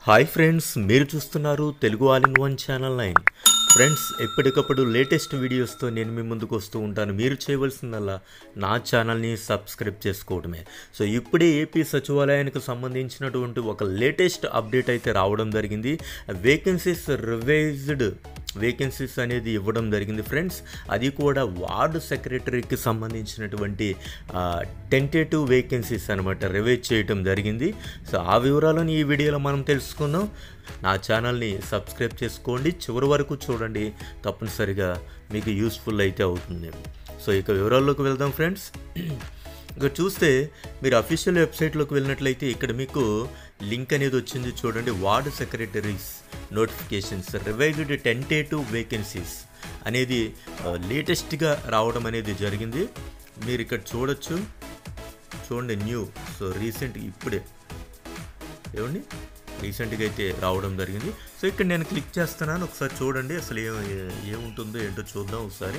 hi friends మీరు చూస్తున్నారు Telugu all in one channel nine friends ఎప్పటికప్పుడు లేటెస్ట్ వీడియోస్తో నేను మీ ముందుకు వస్తూ ఉంటాను మీరు చేయవలసిందల్లా నా ఛానల్ని సబ్స్క్రైబ్ చేసుకోవడమే సో ఇప్పుడే ఏపీ సచివాలయానికి సంబంధించినటువంటి ఒక లేటెస్ట్ అప్డేట్ అయితే రావడం జరిగింది వేకెన్సీస్ రివైజ్డ్ వేకెన్సీస్ అనేది ఇవ్వడం జరిగింది ఫ్రెండ్స్ అది కూడా వార్డు సెక్రటరీకి సంబంధించినటువంటి టెంటేటివ్ వేకెన్సీస్ అనమాట రివైజ్ చేయడం జరిగింది సో ఆ వివరాలను ఈ వీడియోలో మనం తెలుసుకుందాం నా ఛానల్ని సబ్స్క్రైబ్ చేసుకోండి చివరి వరకు చూడండి తప్పనిసరిగా మీకు యూస్ఫుల్ అయితే అవుతుంది సో ఇక వివరాల్లోకి వెళ్దాం ఫ్రెండ్స్ ఇక చూస్తే మీరు అఫీషియల్ వెబ్సైట్లోకి వెళ్ళినట్లయితే ఇక్కడ మీకు లింక్ అనేది వచ్చింది చూడండి ward secretaries notifications revised tentative vacancies అనేది లేటెస్ట్గా రావడం అనేది జరిగింది మీరు ఇక్కడ చూడొచ్చు చూడండి న్యూ సో రీసెంట్ ఇప్పుడే ఏమండి రీసెంట్గా అయితే రావడం జరిగింది సో ఇక్కడ నేను క్లిక్ చేస్తున్నాను ఒకసారి చూడండి అసలు ఏ ఏముంటుందో ఏంటో చూద్దాం ఒకసారి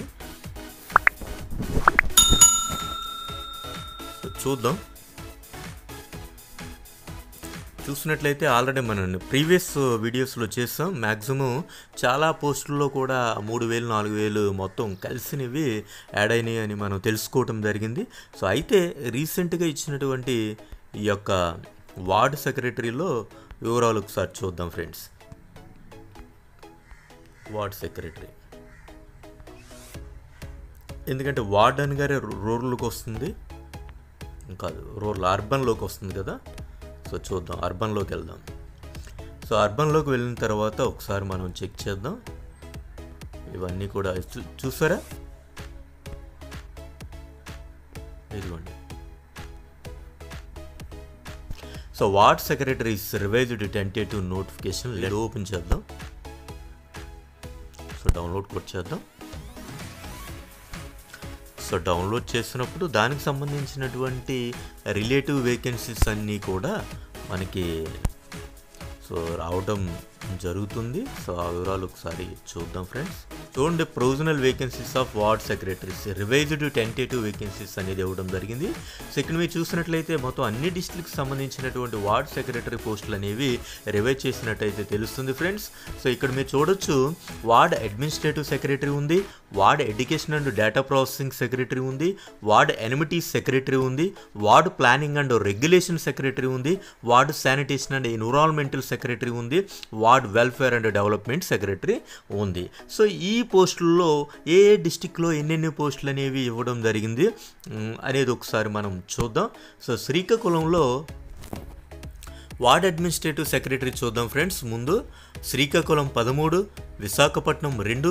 సో చూద్దాం చూసినట్లయితే ఆల్రెడీ మనం ప్రీవియస్ వీడియోస్లో చేస్తాం మ్యాక్సిమం చాలా పోస్టుల్లో కూడా మూడు వేలు నాలుగు వేలు మొత్తం కలిసినవి యాడ్ అయినాయి అని మనం తెలుసుకోవటం జరిగింది సో అయితే రీసెంట్గా ఇచ్చినటువంటి ఈ యొక్క వార్డు సెక్రటరీలో వివరాలు ఒకసారి చూద్దాం ఫ్రెండ్స్ వార్డ్ సెక్రటరీ ఎందుకంటే వార్డన్ గారే రూరల్కి వస్తుంది కాదు రూరల్ అర్బన్లోకి వస్తుంది కదా సో చూద్దాం అర్బన్లోకి వెళ్దాం సో అర్బన్లోకి వెళ్ళిన తర్వాత ఒకసారి మనం చెక్ చేద్దాం ఇవన్నీ కూడా చూ- చూసారా ఇదిగోండి so ward secretaries revised tentative notification let open చేద్దాం సో డౌన్లోడ్ కూడా చేద్దాం సో డౌన్లోడ్ చేసినప్పుడు దానికి సంబంధించినటువంటి రిలేటివ్ వేకెన్సీస్ అన్నీ కూడా మనకి సో రావడం జరుగుతుంది సో ఆ వివరాలు ఒకసారి చూద్దాం ఫ్రెండ్స్ చూడండి provisional vacancies of ward secretaries revised tentative vacancies అనేది ఇవ్వడం జరిగింది సో ఇక్కడ మీరు చూసినట్లయితే మొత్తం అన్ని డిస్ట్రిక్ట్కి సంబంధించినటువంటి వార్డ్ సెక్రటరీ పోస్టులు అనేవి రివైజ్ చేసినట్టయితే తెలుస్తుంది ఫ్రెండ్స్ సో ఇక్కడ మీరు చూడొచ్చు వార్డ్ అడ్మినిస్ట్రేటివ్ సెక్రటరీ ఉంది ward education and data processing secretary ఉంది వార్డ్ ఎనిమిటీస్ సెక్రటరీ ఉంది ward planning and regulation secretary ఉంది ward sanitation and environmental secretary ఉంది ward welfare and development secretary ఉంది సో ఈ పోస్టుల్లో ఏ ఏ డిస్టిక్లో ఎన్నెన్ని పోస్టులు అనేవి ఇవ్వడం జరిగింది ఉమ్, అనేది ఒకసారి మనం చూద్దాం సో శ్రీకాకుళంలో వార్డ్ అడ్మినిస్ట్రేటివ్ సెక్రటరీ చూద్దాం ఫ్రెండ్స్ ముందు శ్రీకాకుళం పదమూడు విశాఖపట్నం రెండు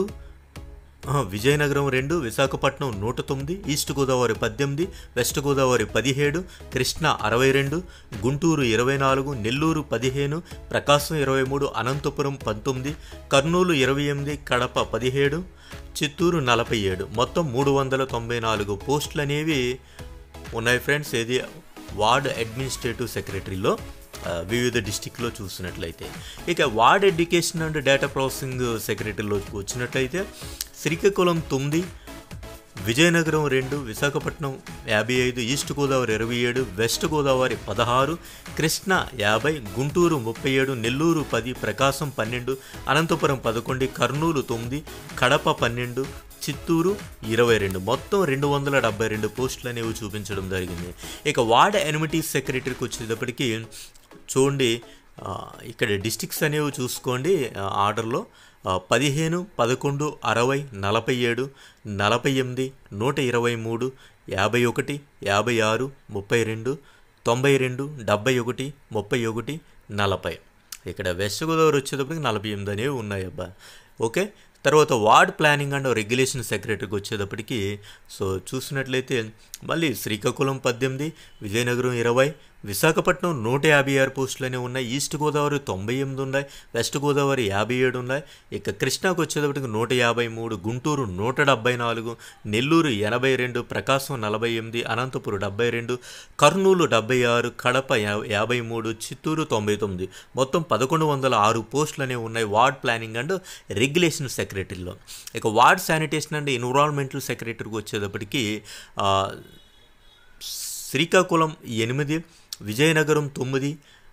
ఆ, విజయనగరం రెండు విశాఖపట్నం నూట తొమ్మిది ఈస్ట్ గోదావరి పద్దెనిమిది వెస్ట్ గోదావరి పదిహేడు కృష్ణా అరవై రెండు గుంటూరు ఇరవై నాలుగు నెల్లూరు పదిహేను ప్రకాశం ఇరవై మూడు అనంతపురం పంతొమ్మిది కర్నూలు ఇరవై ఎనిమిది కడప పదిహేడు చిత్తూరు నలభై ఏడు మొత్తం మూడు వందల తొంభై నాలుగు పోస్టులు అనేవి ఉన్నాయి ఫ్రెండ్స్ ఏది వార్డ్ అడ్మినిస్ట్రేటివ్ సెక్రటరీలో ఆ, వివిధ డిస్టిక్లో చూసినట్లయితే ఇక ward education and data processing సెక్రటరీలోకి వచ్చినట్లయితే శ్రీకాకుళం తొమ్మిది విజయనగరం రెండు విశాఖపట్నం యాభై ఐదు ఈస్ట్ గోదావరి ఇరవై ఏడు వెస్ట్ గోదావరి పదహారు కృష్ణా యాభై గుంటూరు ముప్పై ఏడు నెల్లూరు పది ప్రకాశం పన్నెండు అనంతపురం పదకొండు కర్నూలు తొమ్మిది కడప పన్నెండు చిత్తూరు ఇరవై రెండు మొత్తం రెండు వందల డెబ్బై రెండు పోస్టులు అనేవి చూపించడం జరిగింది ఇక వార్డ్ ఎనిమిటీస్ సెక్రటరీకి వచ్చేటప్పటికి చూడండి ఆ, ఇక్కడ డిస్టిక్స్ అనేవి చూసుకోండి ఆ, ఆర్డర్లో ఆ, పదిహేను పదకొండు అరవై నలభై ఏడు నలభై ఎనిమిది నూట ఇరవై మూడు యాభై ఒకటి యాభై ఆరు ముప్పై రెండు తొంభై రెండు డెబ్బై ఒకటి ముప్పై ఒకటి నలభై ఇక్కడ వెస్ట్ గోదావరి వచ్చేటప్పటికి నలభై ఎనిమిది అనేవి ఉన్నాయి అబ్బా ఓకే తర్వాత వార్డ్ ప్లానింగ్ అండ్ రెగ్యులేషన్ సెక్రటరీకి వచ్చేటప్పటికి సో చూసినట్లయితే మళ్ళీ శ్రీకాకుళం పద్దెనిమిది విజయనగరం ఇరవై విశాఖపట్నం నూట యాభై ఆరు పోస్టులనే ఉన్నాయి ఈస్ట్ గోదావరి తొంభై ఎనిమిది ఉన్నాయి వెస్ట్ గోదావరి యాభై ఏడు ఉన్నాయి ఇక కృష్ణాకు వచ్చేటప్పటికి నూట యాభై మూడు గుంటూరు నూట డెబ్బై నాలుగు నెల్లూరు ఎనభై రెండు ప్రకాశం నలభై ఎనిమిది అనంతపురం డెబ్బై రెండు కర్నూలు డెబ్బై ఆరు కడప యా- యాభై మూడు చిత్తూరు తొంభై తొమ్మిది మొత్తం పదకొండు వందల ఆరు పోస్టులు అనేవి ఉన్నాయి వార్డ్ ప్లానింగ్ అండ్ రెగ్యులేషన్ సెక్రటరీలో ఇక వార్డ్ శానిటేషన్ అండ్ ఎన్విరాన్మెంటల్ సెక్రటరీకి వచ్చేటప్పటికి ఆ, శ్రీకాకుళం ఎనిమిది విజయనగరం తొమ్మిది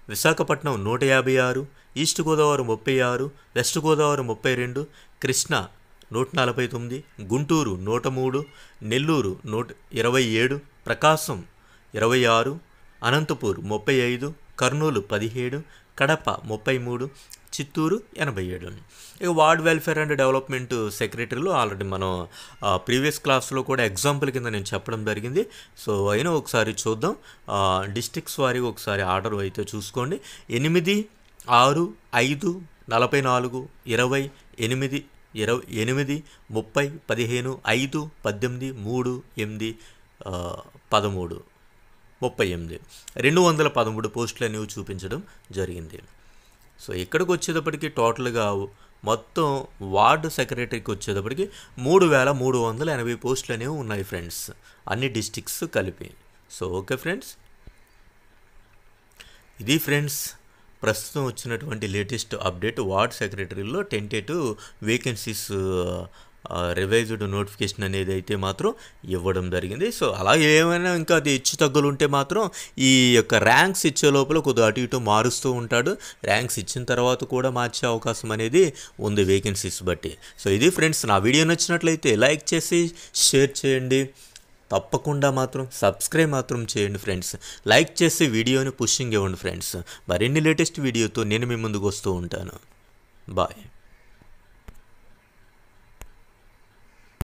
విశాఖపట్నం నూట యాభై ఆరు ఈస్ట్ గోదావరి ముప్పై ఆరు వెస్ట్ గోదావరి ముప్పై రెండు కృష్ణా నూట నలభై తొమ్మిది గుంటూరు నూట మూడు నెల్లూరు నూట ఇరవై ఏడు ప్రకాశం ఇరవై ఆరు అనంతపూర్ ముప్పై ఐదు కర్నూలు పదిహేడు కడప ముప్పై మూడు చిత్తూరు ఎనభై ఏడు ఇక వార్డ్ వెల్ఫేర్ అండ్ డెవలప్మెంట్ సెక్రటరీలో ఆల్రెడీ మనం ప్రీవియస్ క్లాస్లో కూడా ఎగ్జాంపుల్ కింద నేను చెప్పడం జరిగింది సో అయినా ఒకసారి చూద్దాం డిస్ట్రిక్ట్స్ వారికి ఒకసారి ఆర్డర్ అయితే చూసుకోండి ఎనిమిది ఆరు ఐదు నలభై నాలుగు ఇరవై ఎనిమిది ఇరవై ఎనిమిది ముప్పై పదిహేను ఐదు పద్దెనిమిది మూడు ఎనిమిది ఆ, పదమూడు ముప్పై ఎనిమిది రెండు వందల పదమూడు పోస్టులు అనేవి చూపించడం జరిగింది సో ఇక్కడికి వచ్చేటప్పటికి టోటల్గా మొత్తం వార్డు సెక్రటరీకి వచ్చేటప్పటికి మూడు వేల మూడు వందల ఎనభై పోస్టులు అనేవి ఉన్నాయి ఫ్రెండ్స్ అన్ని డిస్టిక్స్ కలిపి సో ఓకే ఫ్రెండ్స్ ఇది ఫ్రెండ్స్ ప్రస్తుతం వచ్చినటువంటి లేటెస్ట్ అప్డేట్ వార్డ్ సెక్రటరీలో టెంటేటివ్ వేకెన్సీస్ రివైజ్డ్ నోటిఫికేషన్ అనేది అయితే మాత్రం ఇవ్వడం జరిగింది సో అలా ఏమైనా ఇంకా అది హెచ్చు తగ్గులు ఉంటే మాత్రం ఈ యొక్క ర్యాంక్స్ ఇచ్చే లోపల కొద్దిగా అటు ఇటు మారుస్తూ ఉంటాడు ర్యాంక్స్ ఇచ్చిన తర్వాత కూడా మార్చే అవకాశం అనేది ఉంది వేకెన్సీస్ బట్టి సో ఇది ఫ్రెండ్స్ నా వీడియో నచ్చినట్లయితే లైక్ చేసి షేర్ చేయండి తప్పకుండా మాత్రం సబ్స్క్రైబ్ మాత్రం చేయండి ఫ్రెండ్స్ లైక్ చేసి వీడియోని పుషింగ్ ఇవ్వండి ఫ్రెండ్స్ మరిన్ని లేటెస్ట్ వీడియోతో నేను మీ ముందుకు వస్తూ ఉంటాను బాయ్